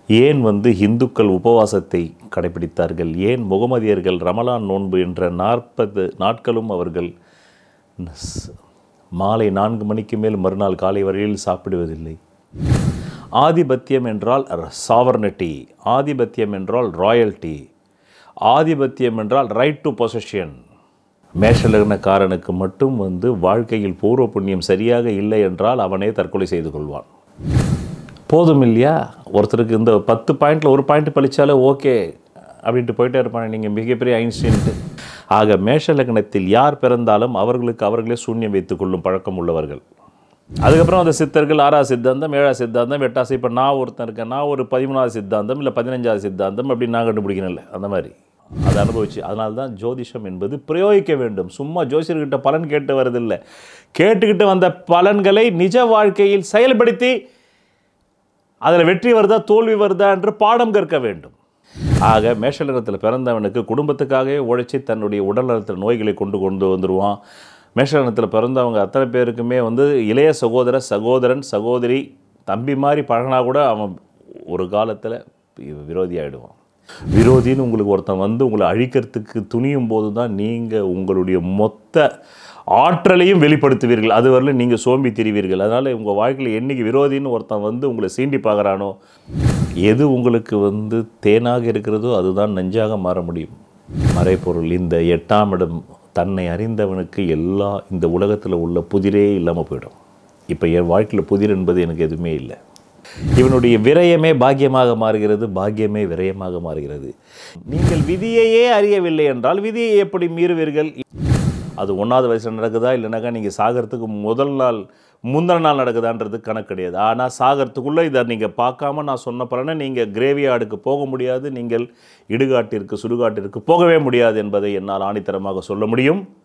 ஏன் வந்து இந்துக்கள் உபவாசத்தை கடைபிடித்தார்கள் ஏன் முகமதியர்கள் ரமலான் நோன்பு என்ற நாற்பது நாட்களும் அவர்கள் ஸ்- மாலை நான்கு மணிக்கு மேல் மறுநாள் காலை வரையில் சாப்பிடுவதில்லை ஆதிபத்தியம் என்றால் சாவர்னிட்டி ஆதிபத்தியம் என்றால் ராயல்ட்டி ஆதிபத்தியம் என்றால் ரைட் டு பொசஷன் மேஷலக்னக்காரனுக்கு மட்டும் வந்து வாழ்க்கையில் பூர்வ புண்ணியம் சரியாக இல்லை என்றால் அவனே தற்கொலை செய்து கொள்வான் போதும் இல்லையா ஒருத்தருக்கு இந்த பத்து பாயிண்டில் ஒரு பாயிண்ட் பழிச்சாலே ஓகே அப்படின்ட்டு போயிட்டே இருப்பாங்க நீங்கள் மிகப்பெரிய ஐன்ஸ்டீன்ட்டு ஆக மேஷ லக்னத்தில் யார் பிறந்தாலும் அவர்களுக்கு அவர்களே சூன்யம் வைத்துக் கொள்ளும் பழக்கம் உள்ளவர்கள் அதுக்கப்புறம் அந்த சித்தர்கள் ஆறாவது சித்தாந்தம் ஏழாவது சித்தாந்தம் எட்டாவது இப்போ நான் ஒருத்தன் இருக்கேன் நான் ஒரு பதிமூணாவது சித்தாந்தம் இல்லை பதினஞ்சாவது சித்தாந்தம் அப்படி நான் கண்டுபிடிக்கணும்ல அந்த மாதிரி அதை அனுபவிச்சு அதனால தான் ஜோதிஷம் என்பது பிரயோகிக்க வேண்டும் சும்மா ஜோசியர்கிட்ட பலன் கேட்டு வரதில்லை கேட்டுக்கிட்டு வந்த பலன்களை நிஜ வாழ்க்கையில் செயல்படுத்தி அதில் வெற்றி வருதா தோல்வி வருதா என்று பாடம் கற்க வேண்டும் ஆக மேஷலகத்தில் பிறந்தவனுக்கு குடும்பத்துக்காகவே உழைச்சி தன்னுடைய உடல் நலத்தில் நோய்களை கொண்டு கொண்டு வந்துடுவான் மேஷலகத்தில் பிறந்தவங்க அத்தனை பேருக்குமே வந்து இளைய சகோதர சகோதரன் சகோதரி தம்பி மாதிரி பழகினா கூட அவன் ஒரு காலத்தில் விரோதி ஆகிடுவான் விரோதின்னு உங்களுக்கு ஒருத்தன் வந்து உங்களை அழிக்கிறதுக்கு துணியும் போது தான் நீங்கள் உங்களுடைய மொத்த ஆற்றலையும் வெளிப்படுத்துவீர்கள் அதுவரையிலும் நீங்கள் சோம்பி திரிவீர்கள் அதனால் உங்கள் வாழ்க்கையில் என்னைக்கு விரோதின்னு ஒருத்தன் வந்து உங்களை சீண்டி பார்க்குறானோ எது உங்களுக்கு வந்து தேனாக இருக்கிறதோ அதுதான் நஞ்சாக மாற முடியும் மறைப்பொருள் இந்த எட்டாம் இடம் தன்னை அறிந்தவனுக்கு எல்லா இந்த உலகத்தில் உள்ள புதிரே இல்லாமல் போயிடும் இப்போ என் வாழ்க்கையில் புதிர் என்பது எனக்கு எதுவுமே இல்லை இவனுடைய விரயமே பாக்கியமாக மாறுகிறது பாக்கியமே விரயமாக மாறுகிறது நீங்கள் விதியையே அறியவில்லை என்றால் விதியை எப்படி மீறுவீர்கள் அது ஒன்றாவது வயசில் நடக்குதா இல்லைனாக்கா நீங்கள் சாகிறதுக்கு முதல் நாள் முந்தின நாள் நடக்குதான்றது கணக்கு கிடையாது ஆனால் சாகிறதுக்குள்ளே இதை நீங்கள் பார்க்காம நான் சொன்ன பலனை நீங்கள் கிரேவியார்டுக்கு போக முடியாது நீங்கள் இடுகாட்டிற்கு சுடுகாட்டிற்கு போகவே முடியாது என்பதை என்னால் ஆணித்தரமாக சொல்ல முடியும்